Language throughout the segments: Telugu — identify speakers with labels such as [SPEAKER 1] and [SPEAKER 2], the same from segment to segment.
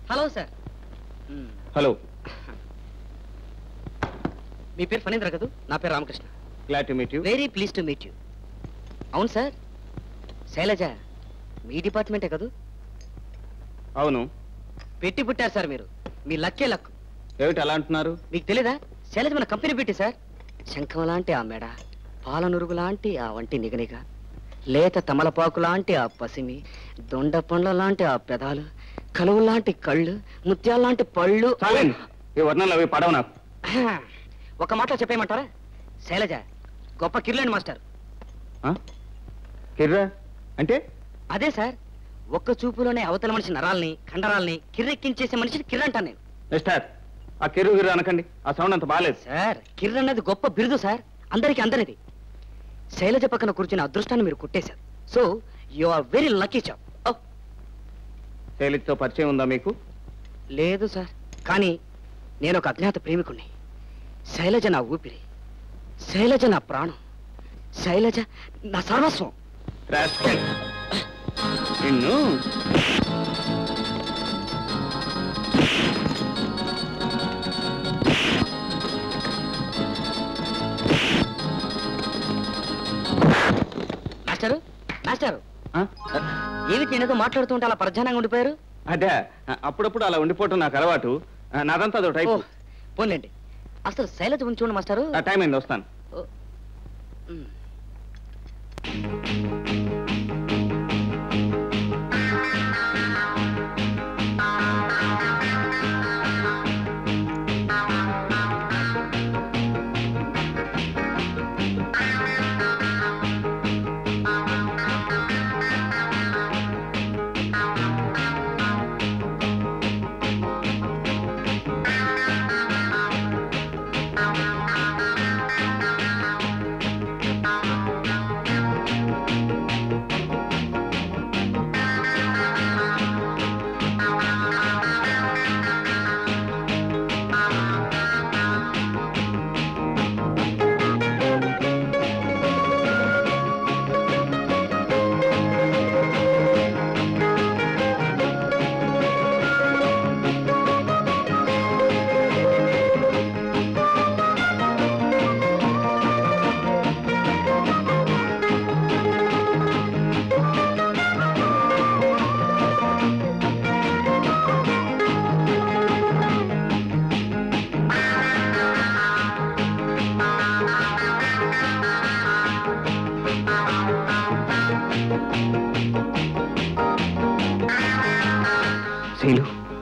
[SPEAKER 1] హలో సార్
[SPEAKER 2] హలో
[SPEAKER 1] మీ పేరు ఫణీంద్ర కదూ నా పేరు Ramakrishna
[SPEAKER 2] glad to meet you
[SPEAKER 1] very please to meet you అవును సార్ శైలజ మీ డిపార్ట్మెంటే కదూ
[SPEAKER 2] అవును
[SPEAKER 1] పెట్టి పుట్టారు సార్ మీరు మీ లక్కే లక్
[SPEAKER 2] ఏమిటి అలా అంటున్నారు
[SPEAKER 1] మీకు తెలీదా శైలజ మన కంపెనీ పెట్టి సార్ శంఖం లాంటి ఆ మెడ పాలనురుగు లాంటి ఆ వంటి నిగనిగ లేత తమలపాకు లాంటి ఆ పసిమి దొండ పండ్ల లాంటి ఆ పెదాలు కలువు లాంటి కళ్ళు ముత్యాల లాంటి పళ్ళు
[SPEAKER 2] చాలండి ఈ వర్ణాలు అవి పడవు నాకు
[SPEAKER 1] ఒక మాటలో చెప్పేయమంటారా శైలజ గొప్ప కిర్లేండి మాస్టర్
[SPEAKER 2] ఆ? కిర్రా అంటే
[SPEAKER 1] అదే సార్ ఒక్క చూపులోనే అవతల మనిషి నరాల్ని కండరాల్ని కిర్రెక్కించేసే మనిషిని కిర్ర అంటాను నేను
[SPEAKER 2] మిస్టర్ ఆ కిర్రు గిర్రు అనకండి ఆ సౌండ్ అంత బాగాలేదు
[SPEAKER 1] సార్ కిర్ర అన్నది గొప్ప బిరుదు సార్ అందరికి అందరిది శైలజ పక్కన కూర్చున్న అదృష్టాన్ని మీరు కుట్టేశారు so you are very lucky chap
[SPEAKER 2] శైలితో పరిచయం ఉందా మీకు
[SPEAKER 1] లేదు సార్ కానీ నేను ఒక అజ్ఞాత ప్రేమికుణ్ణి శైలజ నా ఊపిరి శైలజ నా ప్రాణం శైలజ నా సర్వస్వం
[SPEAKER 2] రాస్కెల్. నిన్ను
[SPEAKER 1] మాస్టరు మాస్టరు
[SPEAKER 2] ఆ?
[SPEAKER 1] ఏమిటి నేనేదో మాట్లాడుతుంటే అలా ప్రధానంగా ఉండిపోయారు
[SPEAKER 2] అదే అప్పుడప్పుడు అలా ఉండిపోవటం నాకు అలవాటు ఆ, నాదంతా అదో టైపు
[SPEAKER 1] ఓ, పోన్లేండి అసలు శైలజ ఉంచి చూడండి మాస్టారు
[SPEAKER 2] ఆ టైం అయింది వస్తాను
[SPEAKER 1] ఓ, మ్.
[SPEAKER 2] శైలు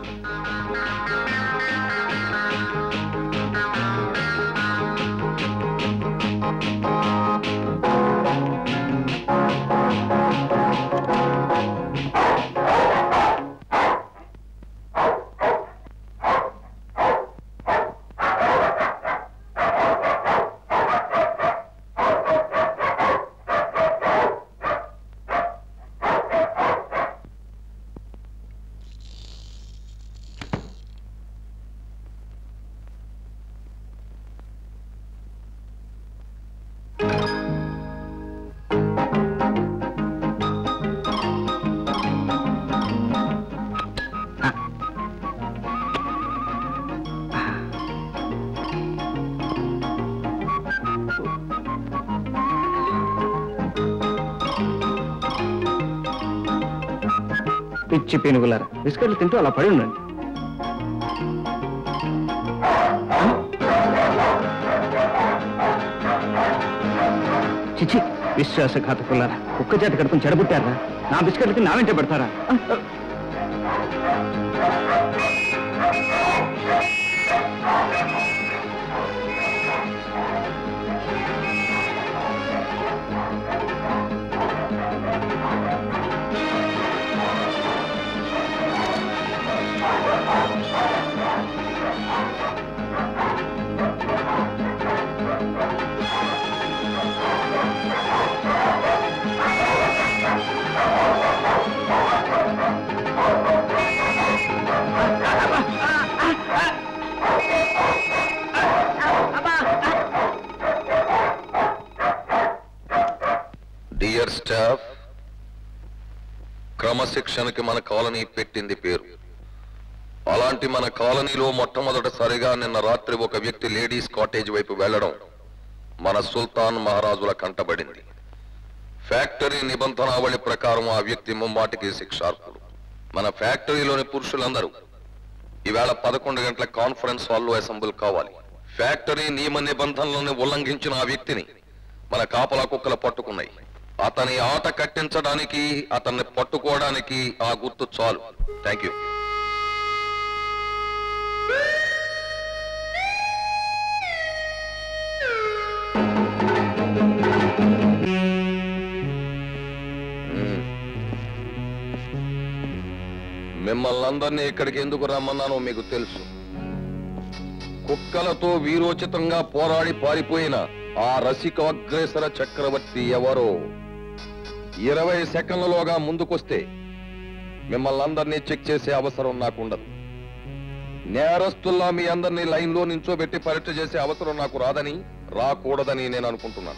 [SPEAKER 2] పిచ్చి పెనుగులారా బిస్కెట్లు తింటూ అలా పడి ఉండండి చిచి విశ్వాసఘాతకులారా కుక్క చేత కడుపుని చెడబుట్టారా నా బిస్కెట్లకి నా వెంటే పెడతారా
[SPEAKER 3] డియర్ స్టాఫ్ క్రమశిక్షణకి మన కాలనీ పెట్టింది పేరు అలాంటి మన కాలనీలో మొట్టమొదటిసారిగా నిన్న రాత్రి ఒక వ్యక్తి లేడీస్ కాటేజ్ వైపు వెళ్లడం మన సుల్తాన్ మహారాజుల కంటబడింది ఫ్యాక్టరీ నిబంధనావళి ప్రకారం ఆ వ్యక్తి ముమ్మాటికి శిక్షార్హుడు మన ఫ్యాక్టరీలోని పురుషులందరూ ఈవేళ పదకొండు గంటల కాన్ఫరెన్స్ హాల్లో అసెంబ్ల్ కావాలి ఫ్యాక్టరీ నియమ నిబంధనలను ఉల్లంఘించిన ఆ వ్యక్తిని మన కాపలా కుక్కలు పట్టుకున్నాయి అతని ఆట కట్టించడానికి అతన్ని పట్టుకోవడానికి ఆ గుర్తు చాలు థ్యాంక్ యూ మిమ్మల్ని అందరినీ ఇక్కడికి ఎందుకు రమ్మన్నానో మీకు తెలుసు కుక్కలతో వీరోచితంగా పోరాడి పారిపోయిన ఆ రసికాగ్రేసర చక్రవర్తి ఎవరో ఇరవై సెకండ్లలోగా ముందుకొస్తే మిమ్మల్ని అందరినీ చెక్ చేసే అవసరం నాకుండదు నేరస్తుల్లా మీ అందరినీ లైన్లో నించోబెట్టి పరీక్ష చేసే అవసరం నాకు రాదని రాకూడదని నేను అనుకుంటున్నాను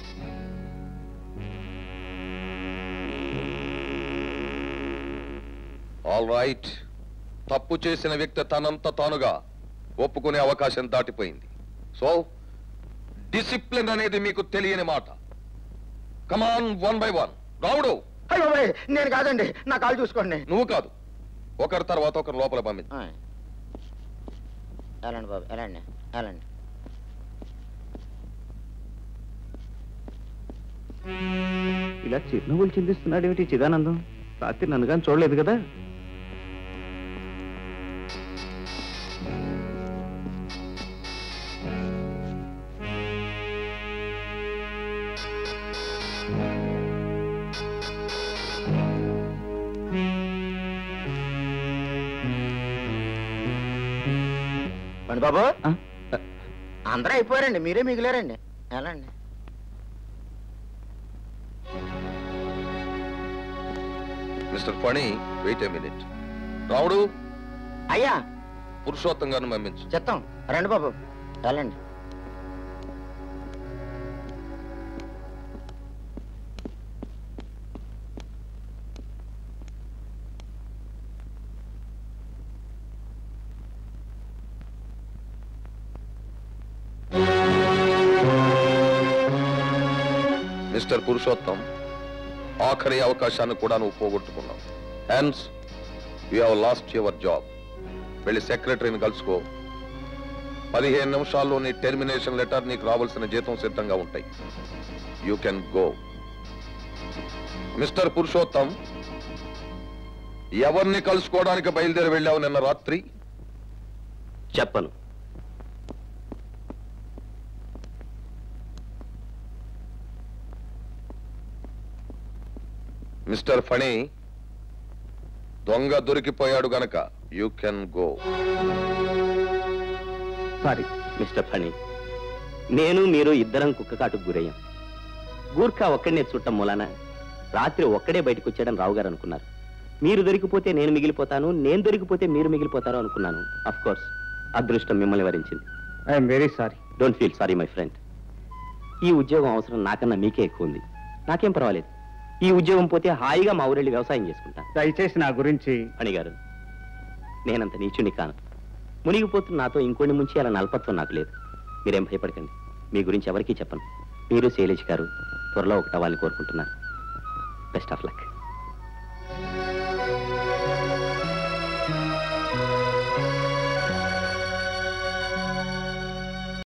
[SPEAKER 3] ఆల్ రైట్ తప్పు చేసిన వ్యక్తి తనంత తానుగా ఒప్పుకునే అవకాశం దాటిపోయింది సో డిసిప్లిన్ అనేది మీకు తెలియని మాట కమాన్ వన్ బై వన్ రావుడు
[SPEAKER 4] అయ్యో బాబాయ్, నేను కాదండి నా కాలు చూసుకోండి
[SPEAKER 3] నువ్వు కాదు ఒకరి తర్వాత ఒకరు లోపల పంపించు
[SPEAKER 4] ఎలాండి బాబు ఎలాండి ఎలాండి
[SPEAKER 2] ఇలా చిరునవ్వులు చిందిస్తున్నాడు ఏమిటి చిదానందం రాత్రి నన్ను కానీ చూడలేదు కదా
[SPEAKER 4] పండి బాబు
[SPEAKER 2] ఆ?
[SPEAKER 4] అందరూ అయిపోయారండి మీరే మిగిలారండి ఎలాండి
[SPEAKER 3] mister Phani wait a minute రావుడు
[SPEAKER 4] అయ్యా
[SPEAKER 3] పురుషోత్తం గారిని పంపించు
[SPEAKER 4] చెత్తాం రండి బాబు వెళ్ళండి
[SPEAKER 3] మిస్టర్ పురుషోత్తం ఆఖరి అవకాశాన్ని కూడా నువ్వు పోగొట్టుకున్నావు hence you have lost your job వెళ్ళి సెక్రటరీని కలుసుకో పదిహేను నిమిషాల్లో నీ టెర్మినేషన్ లెటర్ నీకు రావాల్సిన జీతం సిద్ధంగా ఉంటాయి you can go mister Purushottam ఎవరిని కలుసుకోవడానికి బయలుదేరి వెళ్ళావు నిన్న రాత్రి
[SPEAKER 1] చెప్పను
[SPEAKER 3] మిస్టర్ ఫణి దొంగ దొరికిపోయాడు గనక you can go
[SPEAKER 2] sorry
[SPEAKER 1] mister Phani నేను మీరు ఇద్దరం కుక్కకాటుకు గురయ్యాం గూర్ఖా ఒక్కడనే చుట్టం మూలాన రాత్రి ఒక్కడే బయటకు వచ్చాడని రావు గారు అనుకున్నారు మీరు దొరికిపోతే నేను మిగిలిపోతాను నేను దొరికిపోతే మీరు మిగిలిపోతారు అనుకున్నాను అఫ్ కోర్స్ అదృష్టం మిమ్మల్ని వరించింది
[SPEAKER 2] I'm very sorry
[SPEAKER 1] don't feel sorry my friend ఈ ఉద్యోగం అవసరం నాకన్నా మీకే ఎక్కువ ఉంది నాకేం పర్వాలేదు ఈ ఉద్యోగం పోతే హాయిగా మా ఊరెళ్ళి వ్యవసాయం చేసుకుంటాను
[SPEAKER 2] దయచేసి నా గురించి
[SPEAKER 1] అని గారు నేనంత నీచుని కాను మునిగిపోతున్న నాతో ఇంకోటి ముంచి అలా నల్పత్వం నాకు లేదు మీరేం భయపడకండి మీ గురించి ఎవరికీ చెప్పను మీరు శైలేష్ గారు త్వరలో ఒకటి అవ్వాలని కోరుకుంటున్నాను బెస్ట్ ఆఫ్ లక్